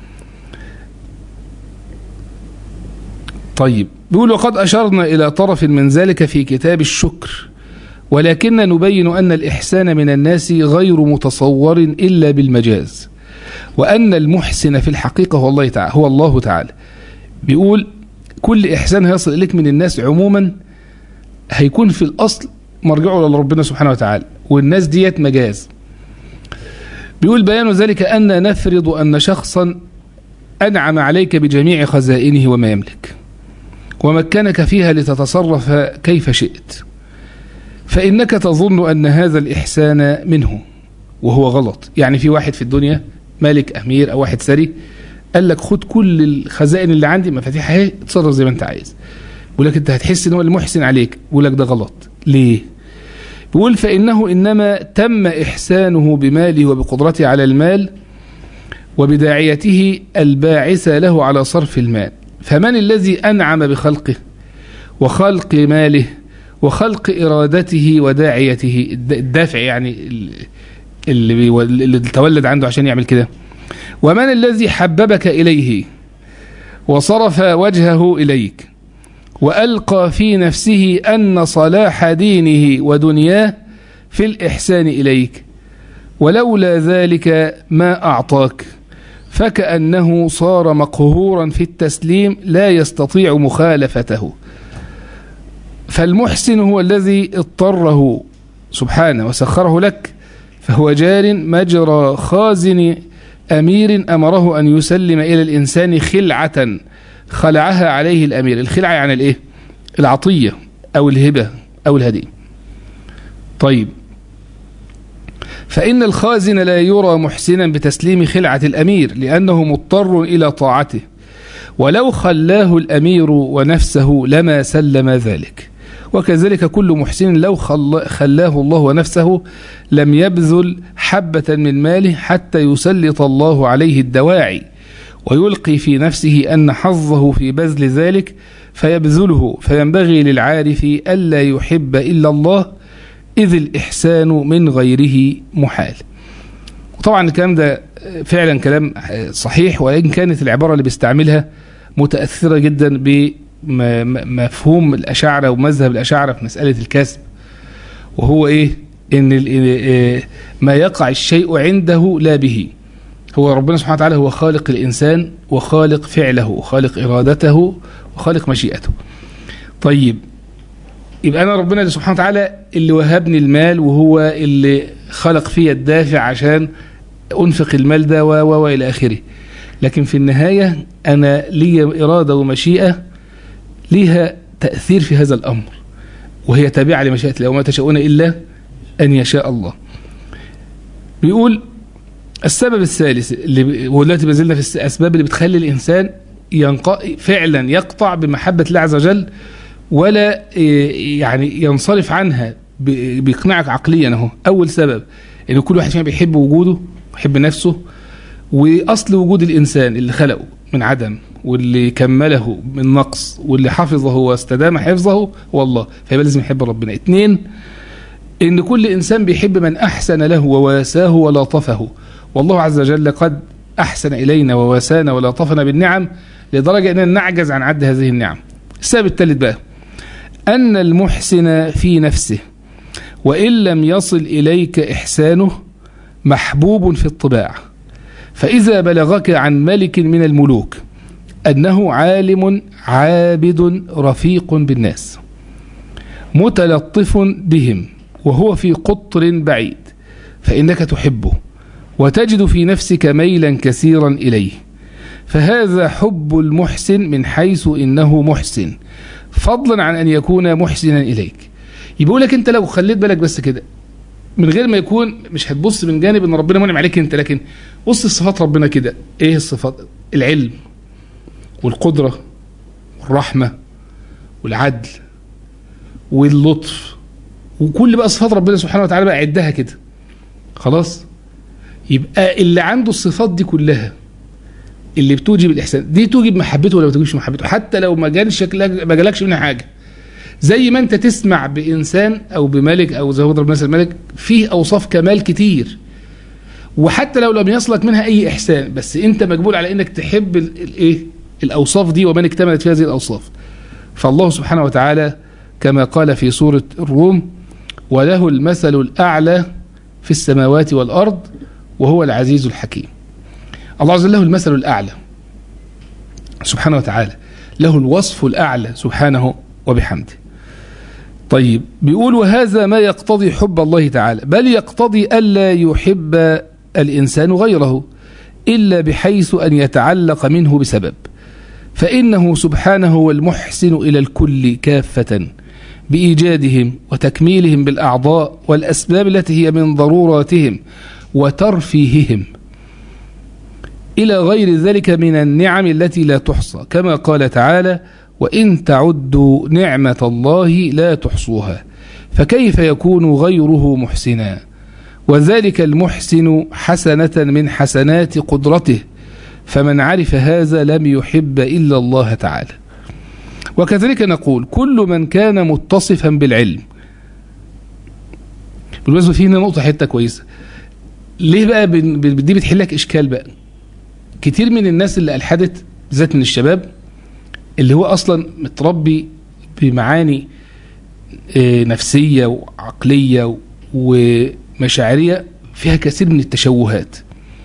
طيب بيقول وقد أشرنا إلى طرف من ذلك في كتاب الشكر ولكن نبين أن الإحسان من الناس غير متصور إلا بالمجاز وأن المحسن في الحقيقة هو الله تعالى هو الله تعالى بيقول كل إحسان هيصل إليك من الناس عموما هيكون في الأصل مرجعه لربنا سبحانه وتعالى والناس ديت مجاز بيقول بيان ذلك أن نفرض أن شخصا أنعم عليك بجميع خزائنه وما يملك ومكنك فيها لتتصرف كيف شئت فإنك تظن أن هذا الإحسان منه وهو غلط يعني في واحد في الدنيا مالك أمير أو واحد ثري قال لك خد كل الخزائن اللي عندي مفاتيح اهي اتصرف زي ما انت عايز بيقول لك انت هتحس ان هو المحسن عليك بيقول لك ده غلط ليه بيقول فإنه إنما تم إحسانه بماله وبقدرته على المال وبداعيته الباعثة له على صرف المال فمن الذي أنعم بخلقه وخلق ماله وخلق إرادته وداعيته الدافع يعني اللي, بيو... اللي تولد عنده عشان يعمل كده ومن الذي حببك إليه وصرف وجهه إليك وألقى في نفسه أن صلاح دينه ودنياه في الإحسان إليك ولولا ذلك ما أعطاك فكأنه صار مقهورا في التسليم لا يستطيع مخالفته فالمحسن هو الذي اضطره سبحانه وسخره لك فهو جار مجرى خازن أمير أمره أن يسلم إلى الإنسان خلعة خلعها عليه الأمير الخلعة يعني الإيه؟ العطية أو الهبة أو الهدية طيب فإن الخازن لا يرى محسنا بتسليم خلعة الأمير لأنه مضطر إلى طاعته ولو خلاه الأمير ونفسه لما سلم ذلك وكذلك كل محسن لو خلاه الله ونفسه لم يبذل حبة من ماله حتى يسلط الله عليه الدواعي ويلقي في نفسه أن حظه في بذل ذلك فيبذله فينبغي للعارف ألا يحب إلا الله إذ الإحسان من غيره محال وطبعا الكلام ده فعلا كلام صحيح وإن كانت العبارة اللي بيستعملها متأثرة جدا بمفهوم الأشاعرة ومذهب الأشاعرة في مسألة الكسب وهو إيه إن ما يقع الشيء عنده لا به هو ربنا سبحانه وتعالى هو خالق الإنسان وخالق فعله وخالق إرادته وخالق مشيئته طيب يبقى أنا ربنا سبحانه وتعالى اللي وهبني المال وهو اللي خلق فيا الدافع عشان أنفق المال ده و و إلى آخره لكن في النهاية أنا لي إرادة ومشيئة ليها تأثير في هذا الأمر وهي تابعة لمشيئة الله وما تشاءون إلا أن يشاء الله بيقول السبب الثالث اللي والتي بزلنا في الأسباب اللي بتخلي الإنسان ينق... فعلا يقطع بمحبة الله عز وجل ولا يعني ينصرف عنها بيقنعك عقليا اهو اول سبب ان كل واحد فينا بيحب وجوده ويحب نفسه واصل وجود الانسان اللي خلقه من عدم واللي كمله من نقص واللي حفظه واستدام حفظه هو الله فيبقى لازم يحب ربنا اتنين ان كل انسان بيحب من احسن له وواساه ولطفه والله عز وجل قد احسن الينا وواسانا ولطفنا بالنعم لدرجه اننا نعجز عن عد هذه النعم السبب الثالث بقى أن المحسن في نفسه وإن لم يصل إليك إحسانه محبوب في الطباع فإذا بلغك عن ملك من الملوك أنه عالم عابد رفيق بالناس متلطف بهم وهو في قطر بعيد فإنك تحبه وتجد في نفسك ميلا كثيرا إليه فهذا حب المحسن من حيث إنه محسن فضلا عن أن يكون محسنا إليك يقول لك أنت لو خليت بالك بس كده من غير ما يكون مش هتبص من جانب ان ربنا منعم عليك انت لكن بص صفات ربنا كده ايه الصفات العلم والقدرة والرحمة والعدل واللطف وكل بقى صفات ربنا سبحانه وتعالى بقى عدها كده خلاص يبقى اللي عنده الصفات دي كلها اللي بتوجب الاحسان دي توجب محبته ولا ما توجبش محبته حتى لو ما جالش ما جالكش منها حاجه زي ما انت تسمع بانسان او بملك او زي ما ربنا الملك فيه اوصاف كمال كتير وحتى لو لم يصلك منها اي احسان بس انت مجبول على انك تحب الايه الاوصاف دي ومن اكتملت في هذه الاوصاف فالله سبحانه وتعالى كما قال في سوره الروم وله المثل الاعلى في السماوات والارض وهو العزيز الحكيم الله عز وجل له المثل الأعلى سبحانه وتعالى له الوصف الأعلى سبحانه وبحمده طيب بيقول وهذا ما يقتضي حب الله تعالى بل يقتضي ألا يحب الإنسان غيره إلا بحيث أن يتعلق منه بسبب فإنه سبحانه هو المحسن إلى الكل كافة بإيجادهم وتكميلهم بالأعضاء والأسباب التي هي من ضروراتهم وترفيههم إلى غير ذلك من النعم التي لا تحصى كما قال تعالى وإن تعدوا نعمة الله لا تحصوها فكيف يكون غيره محسنا وذلك المحسن حسنة من حسنات قدرته فمن عرف هذا لم يحب إلا الله تعالى وكذلك نقول كل من كان متصفا بالعلم بالمناسبة في هنا نقطة حتة كويسة ليه بقى بن- بن- دي بتحلك إشكال بقى كتير من الناس اللي ألحدت بالذات من الشباب اللي هو أصلا متربي بمعاني آه، نفسية وعقلية ومشاعرية فيها كثير من التشوهات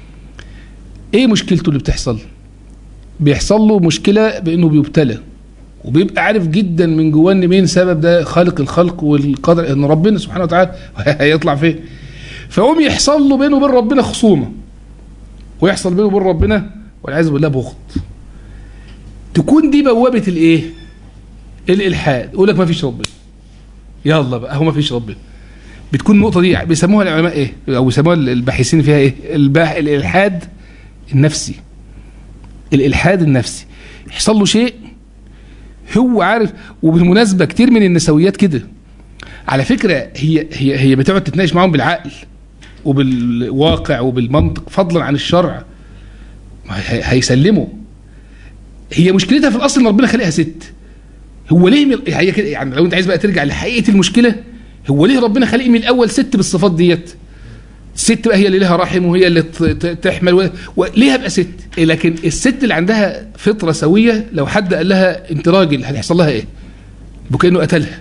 ايه مشكلته اللي بتحصل بيحصل له مشكلة بانه بيبتلى وبيبقى عارف جدا من جواه ان مين سبب ده خالق الخلق والقدر ان ربنا سبحانه وتعالى هيطلع فين فيقوم يحصل له بينه وبين ربنا خصومه ويحصل بينه وبين ربنا والعياذ بالله بغض تكون دي بوابه الايه الالحاد يقول لك ما فيش ربنا يلا بقى هو ما فيش ربنا بتكون النقطه دي بيسموها العلماء ايه او بيسموها الباحثين فيها ايه الباح الالحاد النفسي الالحاد النفسي يحصل له شيء هو عارف وبالمناسبه كتير من النسويات كده على فكره هي هي هي بتقعد تتناقش معاهم بالعقل وبالواقع وبالمنطق فضلا عن الشرع ما هي- هيسلموا هي مشكلتها في الاصل ان ربنا خلقها ست هو ليه من هي كده يعني لو انت عايز بقى ترجع لحقيقه المشكله هو ليه ربنا خلق من الاول ست بالصفات ديت الست بقى هي اللي لها رحم وهي اللي ت- ت- تحمل و... وليه هبقى ست لكن الست اللي عندها فطره سويه لو حد قال لها انت راجل هيحصل لها ايه وكانه قتلها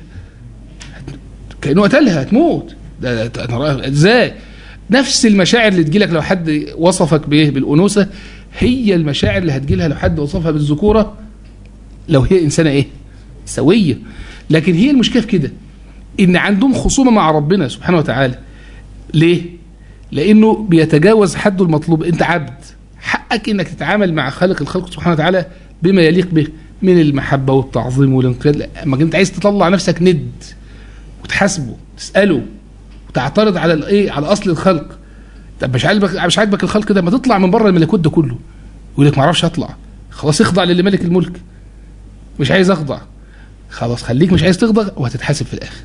كانه قتلها هتموت ده, ده أنا رأي- ازاي نفس المشاعر اللي تجيلك لو حد وصفك بايه بالانوثه هي المشاعر اللي هتجيلها لو حد وصفها بالذكوره لو هي انسانه ايه سويه لكن هي المشكله في كده ان عندهم خصومه مع ربنا سبحانه وتعالى ليه لانه بيتجاوز حده المطلوب انت عبد حقك انك تتعامل مع خالق الخلق سبحانه وتعالى بما يليق به من المحبه والتعظيم والانقياد لا، اما انت عايز تطلع نفسك ند وتحاسبه تساله وتعترض على الايه على اصل الخلق طب مش عاجبك مش عاجبك الخلق ده ما تطلع من بره الملكوت ده كله يقول لك ما اعرفش اطلع خلاص اخضع للي ملك الملك مش عايز اخضع خلاص خليك مش عايز تخضع وهتتحاسب في الاخر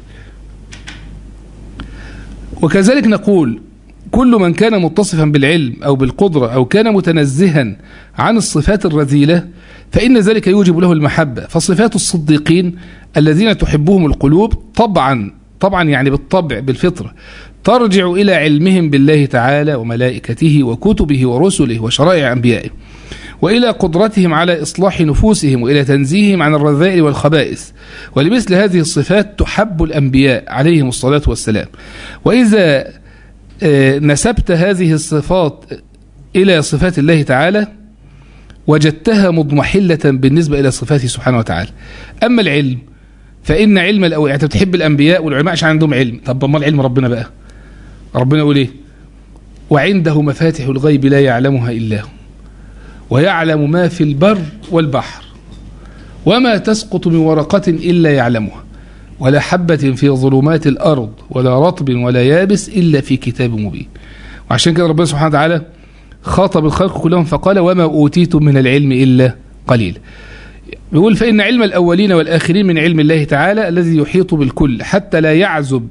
وكذلك نقول كل من كان متصفا بالعلم أو بالقدرة أو كان متنزها عن الصفات الرذيلة فإن ذلك يوجب له المحبة فصفات الصديقين الذين تحبهم القلوب طبعا طبعا يعني بالطبع بالفطرة ترجع إلى علمهم بالله تعالى وملائكته وكتبه ورسله وشرائع أنبيائه وإلى قدرتهم على إصلاح نفوسهم وإلى تنزيههم عن الرذائل والخبائث ولمثل هذه الصفات تحب الأنبياء عليهم الصلاة والسلام وإذا آه، نسبت هذه الصفات إلى صفات الله تعالى وجدتها مضمحلة بالنسبة إلى صفاته سبحانه وتعالى أما العلم فإن علم الأول يعني أنت بتحب الأنبياء والعلماء عشان عندهم علم طب ما العلم ربنا بقى ربنا يقول إيه وعنده مفاتح الغيب لا يعلمها إلا هو ويعلم ما في البر والبحر وما تسقط من ورقة إلا يعلمها ولا حبة في ظلمات الأرض ولا رطب ولا يابس إلا في كتاب مبين وعشان كده ربنا سبحانه وتعالى خاطب الخلق كلهم فقال وما أوتيتم من العلم إلا قليل يقول فإن علم الأولين والآخرين من علم الله تعالى الذي يحيط بالكل حتى لا يعزب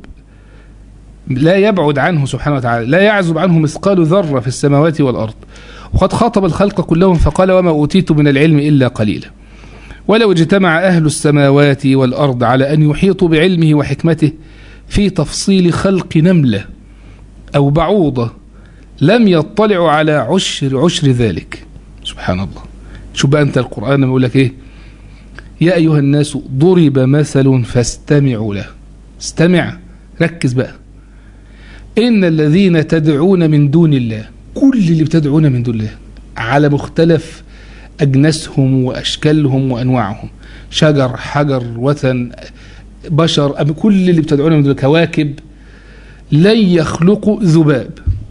لا يبعد عنه سبحانه وتعالى لا يعزب عنه مثقال ذرة في السماوات والأرض وقد خاطب الخلق كلهم فقال وما أوتيتم من العلم إلا قليلا ولو اجتمع أهل السماوات والأرض على أن يحيطوا بعلمه وحكمته في تفصيل خلق نملة أو بعوضة لم يطلعوا على عشر عشر ذلك سبحان الله شو بقى أنت القرآن لما يقول لك إيه يا أيها الناس ضرب مثل فاستمعوا له استمع ركز بقى إن الذين تدعون من دون الله كل اللي بتدعون من دون الله على مختلف أجناسهم وأشكالهم وأنواعهم شجر حجر وثن بشر أم كل اللي بتدعون من دون الله كواكب لن يخلقوا ذباب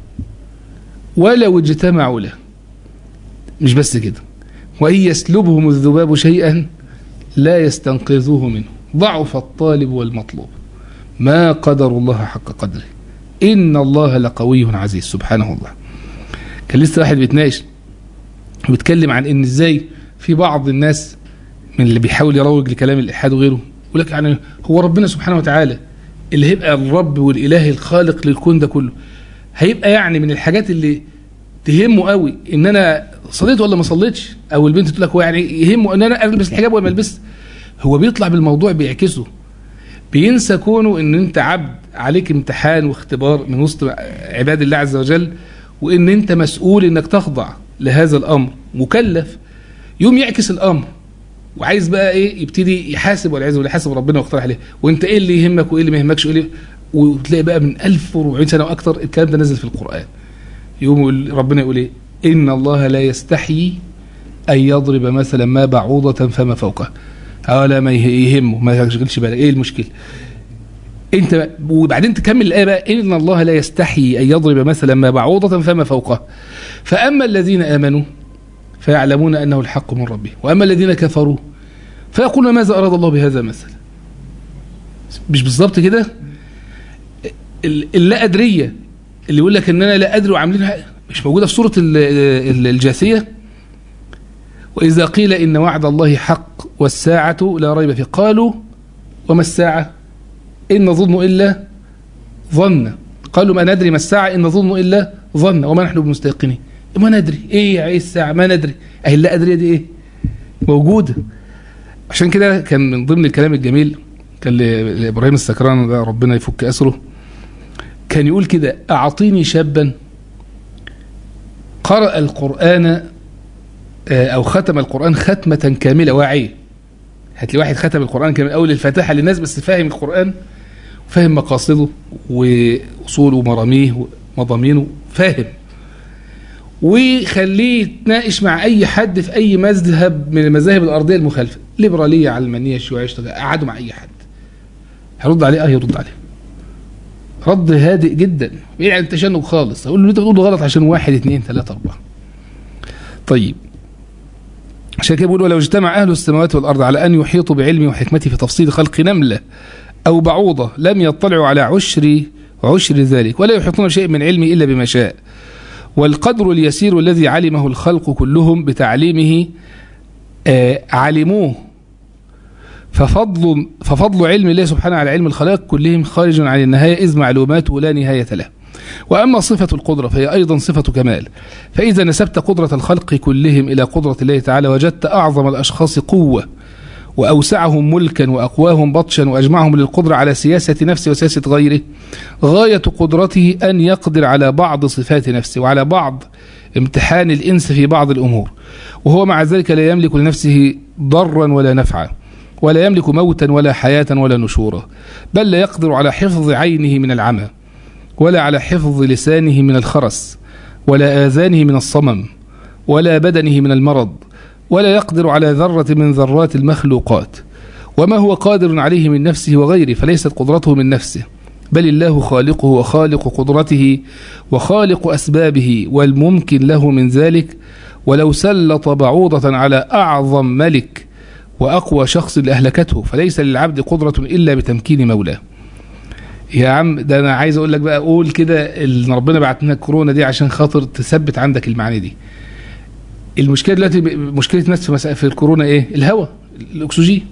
ولو اجتمعوا له مش بس كده وإن يسلبهم الذباب شيئا لا يستنقذوه منه ضعف الطالب والمطلوب ما قدر الله حق قدره إن الله لقوي عزيز سبحانه الله كان لسه واحد بيتناقش وبيتكلم عن ان ازاي في بعض الناس من اللي بيحاول يروج لكلام الالحاد وغيره يقول لك يعني هو ربنا سبحانه وتعالى اللي هيبقى الرب والاله الخالق للكون ده كله هيبقى يعني من الحاجات اللي تهمه قوي ان انا صليت ولا ما صليتش او البنت تقول لك هو يعني يهمه ان انا البس الحجاب ولا ما البس هو بيطلع بالموضوع بيعكسه بينسى كونه ان انت عبد عليك امتحان واختبار من وسط عباد الله عز وجل وان انت مسؤول انك تخضع لهذا الامر مكلف يوم يعكس الامر وعايز بقى ايه يبتدي يحاسب والعياذ بالله يحاسب ربنا ويقترح عليه وانت ايه اللي يهمك وايه اللي ما يهمكش وايه اللي وتلاقي بقى من 1400 سنه واكثر الكلام ده نزل في القران يوم يقول ربنا يقول ايه ان الله لا يستحيي ان يضرب مثلا ما بعوضه فما فوقها ولا ما يهمه ما يشغلش بالك ايه المشكله انت وبعدين تكمل الايه بقى ان الله لا يستحيي ان يضرب مثلا ما بعوضه فما فوقها فاما الذين امنوا فيعلمون انه الحق من ربهم واما الذين كفروا فيقولون ماذا اراد الله بهذا مثلا مش بالظبط كده اللا ادريه اللي يقول لك ان انا لا ادري وعاملينها مش موجوده في سوره الجاثيه واذا قيل ان وعد الله حق والساعه لا ريب فيه قالوا وما الساعه ان نظن الا ظن قالوا ما ندري ما الساعه ان نظن الا ظن وما نحن بمستيقنين ما ندري ايه ايه الساعه ما ندري اهي اللا ادريه دي ايه موجوده عشان كده كان من ضمن الكلام الجميل كان لابراهيم السكران ده ربنا يفك اسره كان يقول كده اعطيني شابا قرأ القرآن أو ختم القرآن ختمة كاملة واعية هات لي واحد ختم القرآن كامل أول الفاتحة للناس بس فاهم القرآن فاهم مقاصده وأصوله ومراميه ومضامينه فاهم وخليه يتناقش مع أي حد في أي مذهب من المذاهب الأرضية المخالفة ليبرالية علمانية شيوعية قعدوا مع أي حد هيرد عليه اه يرد عليه رد هادئ جدا بعيد عن التشنج خالص اقول له انت بتقوله غلط عشان واحد اثنين ثلاثة أربعة طيب عشان كده بيقول ولو اجتمع أهل السماوات والأرض على أن يحيطوا بعلمي وحكمتي في تفصيل خلق نملة أو بعوضة لم يطلعوا على عشر عشر ذلك ولا يحيطون شيء من علمي إلا بما شاء والقدر اليسير الذي علمه الخلق كلهم بتعليمه آه علموه ففضل ففضل علم الله سبحانه على علم الخلائق كلهم خارج عن النهاية إذ معلوماته لا نهاية له وأما صفة القدرة فهي أيضا صفة كمال فإذا نسبت قدرة الخلق كلهم إلى قدرة الله تعالى وجدت أعظم الأشخاص قوة وأوسعهم ملكا وأقواهم بطشا وأجمعهم للقدرة على سياسة نفسه وسياسة غيره غاية قدرته أن يقدر على بعض صفات نفسه وعلى بعض امتحان الإنس في بعض الأمور وهو مع ذلك لا يملك لنفسه ضرا ولا نفعا ولا يملك موتا ولا حياة ولا نشورا بل لا يقدر على حفظ عينه من العمى ولا على حفظ لسانه من الخرس ولا آذانه من الصمم ولا بدنه من المرض ولا يقدر على ذرة من ذرات المخلوقات وما هو قادر عليه من نفسه وغيره فليست قدرته من نفسه بل الله خالقه وخالق قدرته وخالق أسبابه والممكن له من ذلك ولو سلط بعوضة على أعظم ملك وأقوى شخص لأهلكته فليس للعبد قدرة إلا بتمكين مولاه يا عم ده أنا عايز أقول لك بقى قول كده إن ربنا بعت لنا الكورونا دي عشان خاطر تثبت عندك المعاني دي المشكلة دلوقتي مشكلة الناس في, مسألة في الكورونا إيه الهواء الأكسجين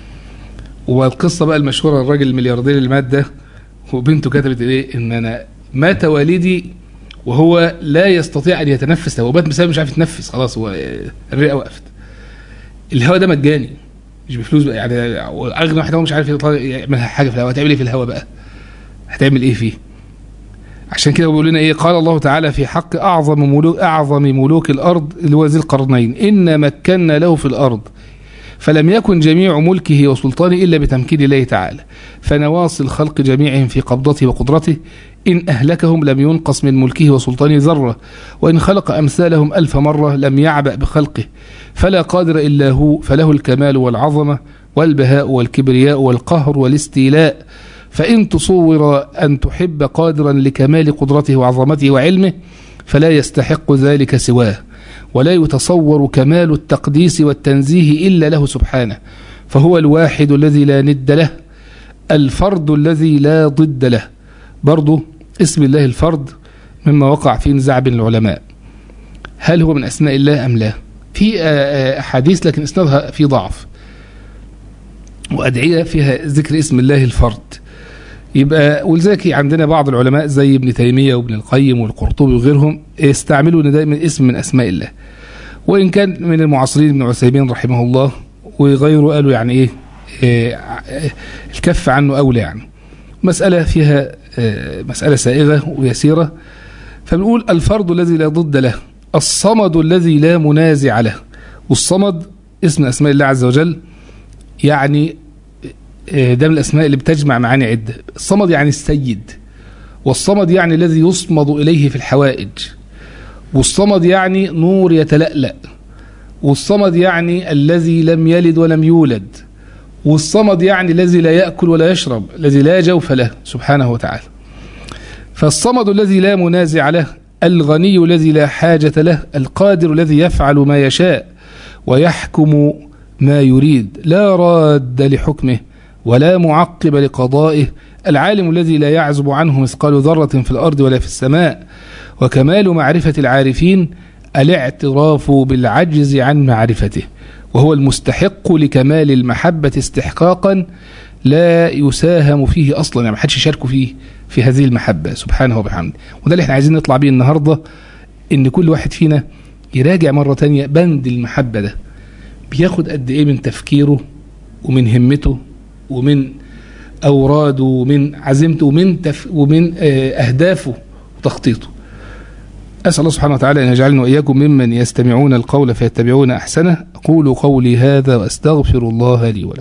والقصة بقى المشهورة الراجل الملياردير اللي مات ده وبنته كتبت إيه إن أنا مات والدي وهو لا يستطيع أن يتنفس هو مات بسبب مش عارف يتنفس خلاص هو الرئة وقفت الهواء ده مجاني مش بفلوس بقى يعني اغنى واحد هو مش عارف يعمل حاجه في الهواء هتعمل ايه في الهواء بقى هتعمل ايه فيه عشان كده بيقول لنا ايه قال الله تعالى في حق اعظم ملوك اعظم ملوك الارض اللي هو ذي القرنين ان مكنا له في الارض فلم يكن جميع ملكه وسلطانه الا بتمكين الله تعالى فنواصي الخلق جميعهم في قبضته وقدرته إن أهلكهم لم ينقص من ملكه وسلطانه ذرة وإن خلق أمثالهم ألف مرة لم يعبأ بخلقه فلا قادر إلا هو فله الكمال والعظمة والبهاء والكبرياء والقهر والاستيلاء فإن تصور أن تحب قادرا لكمال قدرته وعظمته وعلمه فلا يستحق ذلك سواه ولا يتصور كمال التقديس والتنزيه إلا له سبحانه فهو الواحد الذي لا ند له الفرد الذي لا ضد له برضه اسم الله الفرد مما وقع فيه نزاع بين العلماء هل هو من أسماء الله أم لا في أحاديث لكن إسنادها في ضعف وأدعية فيها ذكر اسم الله الفرد يبقى ولذلك عندنا بعض العلماء زي ابن تيمية وابن القيم والقرطبي وغيرهم استعملوا ان دايما اسم من أسماء الله وإن كان من المعاصرين ابن عثيمين رحمه الله وغيره قالوا يعني إيه الكف عنه أولى يعني مسألة فيها مسألة سائغة ويسيرة فبنقول الفرد الذي لا ضد له الصمد الذي لا منازع له والصمد اسم أسماء الله عز وجل يعني ده من الأسماء اللي بتجمع معاني عدة الصمد يعني السيد والصمد يعني الذي يصمد إليه في الحوائج والصمد يعني نور يتلألأ والصمد يعني الذي لم يلد ولم يولد والصمد يعني الذي لا يأكل ولا يشرب الذي لا جوف له سبحانه وتعالى فالصمد الذي لا منازع له الغني الذي لا حاجة له القادر الذي يفعل ما يشاء ويحكم ما يريد لا راد لحكمه ولا معقب لقضائه العالم الذي لا يعزب عنه مثقال ذرة في الأرض ولا في السماء وكمال معرفة العارفين الاعتراف بالعجز عن معرفته وهو المستحق لكمال المحبة استحقاقا لا يساهم فيه أصلا يعني ما حدش يشاركه فيه في هذه المحبة سبحانه وبحمده وده اللي احنا عايزين نطلع بيه النهاردة ان كل واحد فينا يراجع مرة تانية بند المحبة ده بياخد قد ايه من تفكيره ومن همته ومن أوراده ومن عزيمته ومن, تف ومن أهدافه وتخطيطه أسأل الله سبحانه وتعالى أن يجعلنا وإياكم ممن يستمعون القول فيتبعون أحسنه أقول قولي هذا وأستغفر الله لي ولكم